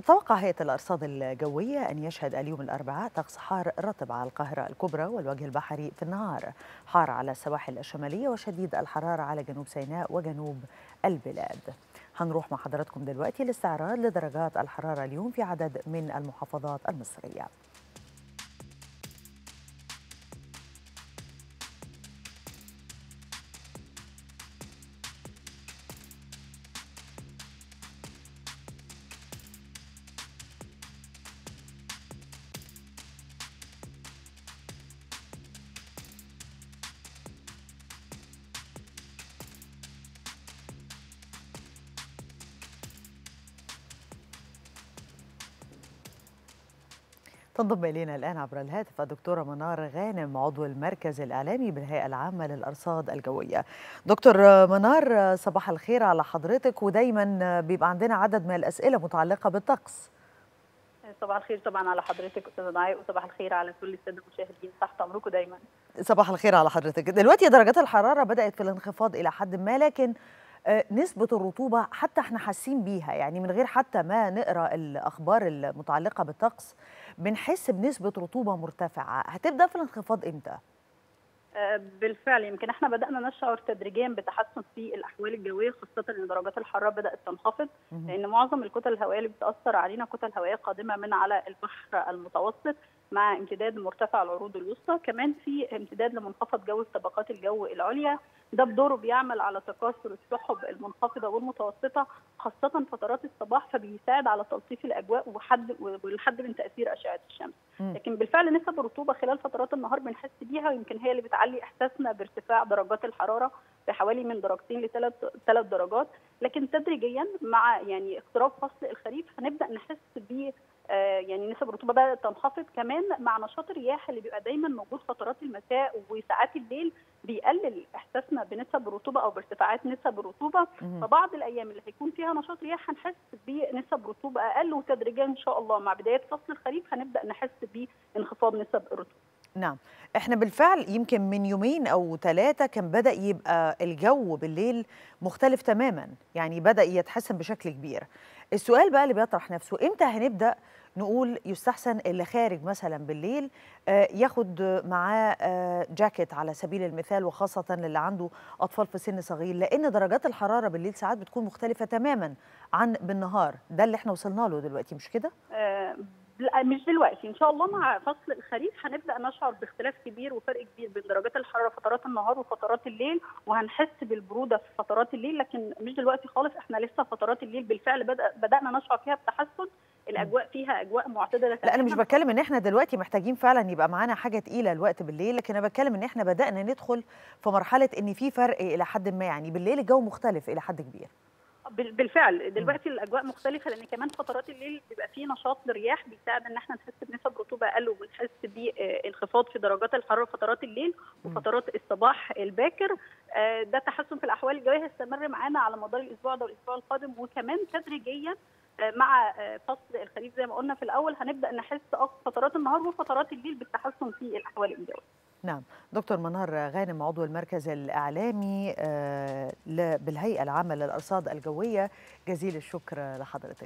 تتوقع هيئة الأرصاد الجوية أن يشهد اليوم الأربعاء طقس حار رطب على القاهرة الكبرى والوجه البحري في النهار حار على السواحل الشمالية وشديد الحرارة على جنوب سيناء وجنوب البلاد هنروح مع حضراتكم دلوقتي لاستعراض لدرجات الحرارة اليوم في عدد من المحافظات المصرية تنضم الينا الان عبر الهاتف الدكتوره منار غانم عضو المركز الاعلامي بالهيئه العامه للارصاد الجويه. دكتور منار صباح الخير على حضرتك ودايما بيبقى عندنا عدد من الاسئله متعلقه بالطقس. صباح الخير طبعا على حضرتك استاذه دعاء وصباح الخير على كل الساده المشاهدين تحت امركم دايما. صباح الخير على حضرتك. دلوقتي درجات الحراره بدات في الانخفاض الى حد ما لكن نسبة الرطوبة حتى احنا حاسين بيها يعني من غير حتى ما نقرا الأخبار المتعلقة بالطقس بنحس بنسبة رطوبة مرتفعة هتبدأ في الانخفاض إمتى؟ بالفعل يمكن احنا بدانا نشعر تدريجيا بتحسن في الاحوال الجويه خاصه ان درجات الحراره بدات تنخفض لان معظم الكتل الهوائيه اللي بتاثر علينا كتل هوائيه قادمه من على البحر المتوسط مع امتداد مرتفع العروض الوسطى كمان في امتداد لمنخفض جو في طبقات الجو العليا ده بدوره بيعمل على تكاثر السحب المنخفضه والمتوسطه خاصه فترات الصباح فبيساعد على تلطيف الاجواء وحد والحد من تاثير اشعه الشمس لكن بالفعل نسب الرطوبه خلال فترات النهار بنحس بيها ويمكن هي اللي بتعلي احساسنا بارتفاع درجات الحراره بحوالي من درجتين لثلاث ثلاث درجات لكن تدريجيا مع يعني اقتراب فصل الخريف هنبدا نحس ب يعني نسب الرطوبه بدات تنخفض كمان مع نشاط الرياح اللي بيبقى دايما موجود فترات المساء وساعات الليل بيقلل احساسنا بنسب الرطوبه او بارتفاعات نسب الرطوبه فبعض الايام اللي هيكون فيها نشاط رياح هنحس بنسب رطوبه اقل وتدريجيا ان شاء الله مع بدايه فصل الخريف هنبدا نحس بانخفاض نسب الرطوبه. نعم احنا بالفعل يمكن من يومين او ثلاثه كان بدا يبقى الجو بالليل مختلف تماما يعني بدا يتحسن بشكل كبير السؤال بقى اللي بيطرح نفسه امتى هنبدا نقول يستحسن اللي خارج مثلا بالليل ياخد معاه جاكيت على سبيل المثال وخاصه اللي عنده اطفال في سن صغير لان درجات الحراره بالليل ساعات بتكون مختلفه تماما عن بالنهار ده اللي احنا وصلنا له دلوقتي مش كده آه لا مش دلوقتي ان شاء الله مع فصل الخريف هنبدا نشعر باختلاف كبير وفرق كبير بين درجات الحراره فترات النهار وفترات الليل وهنحس بالبروده في فترات الليل لكن مش دلوقتي خالص احنا لسه فترات الليل بالفعل بدأ بدانا نشعر فيها بتحسن الاجواء فيها اجواء معتدله لا انا مش بتكلم ان احنا دلوقتي محتاجين فعلا يبقى معانا حاجه تقيله الوقت بالليل لكن انا بتكلم ان احنا بدانا ندخل في مرحله ان في فرق الى حد ما يعني بالليل الجو مختلف الى حد كبير بالفعل دلوقتي الاجواء مختلفه لان كمان فترات الليل بيبقى فيه نشاط للرياح بيساعد ان احنا نحس بنسب رطوبه اقل وبنحس بانخفاض في درجات الحراره فترات الليل وفترات الصباح الباكر ده تحسن في الاحوال الجويه هيستمر معانا على مدار الاسبوع ده والاسبوع القادم وكمان تدريجيا مع فصل الخريف زي ما قلنا في الاول هنبدا نحس فترات النهار وفترات الليل بالتحسن في الاحوال الجويه نعم دكتور منار غانم عضو المركز الإعلامي بالهيئة العامة للأرصاد الجوية جزيل الشكر لحضرتك